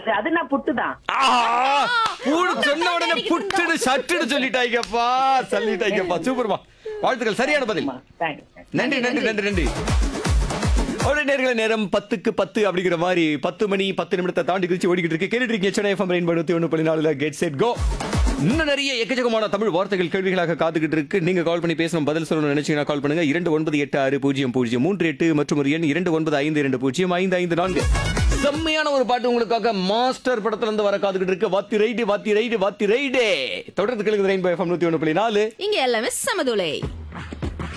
அது அது நான் புட்டு தான் ஆஹா! பூடு சொன்ன உடனே புட்டுடு சட்டுடு சொல்லிட்டாய்ங்கப்பா சொல்லிட்டாய்ங்கப்பா சூப்பர்மா வாழ்த்துக்கள் சரியான பதில் தேங்க்ஸ் நன்றி நன்றி நன்றி நன்றி ஒரு நேர்களை நேரம் பத்துக்கு பத்து அப்படிங்கிற மாதிரி பத்து மணி பத்து நிமிடத்தை தாண்டி குறிச்சு ஓடிக்கிட்டு இருக்கு கேட்டுட்டு இருக்கீங்க சென்னை எஃப்எம் ரெயின் நூத்தி ஒன்று புள்ளி நாலுல கெட் செட் கோ இன்னும் நிறைய எக்கச்சக்கமான தமிழ் வார்த்தைகள் கேள்விகளாக காத்துக்கிட்டு இருக்கு நீங்க கால் பண்ணி பேசணும் பதில் சொல்லணும்னு நினைச்சீங்கன்னா கால் பண்ணுங்க இரண்டு ஒன்பது எட்டு ஆறு பூஜ்ஜியம் பூஜ்ஜியம் மூன்று எட்டு மற்றும் ஒரு எண் இரண்டு ஒன்பது ஐந்து இரண்டு பூஜ்ஜியம் ஐந்து ஐந்து நான்கு செம்மையான ஒரு பாட்டு உங்களுக்காக மாஸ்டர் படத்துல இருந்து வர காத்துக்கிட்டு இருக்கு வாத்தி ரைடு வாத்தி ரைடு வாத்தி ரைடே தொடர்ந்து கேளுங்க ரெயின்போ எஃப்எம் நூத்தி ஒன்று புள்ளி நாலு இங்க எல்லாமே சமதுளை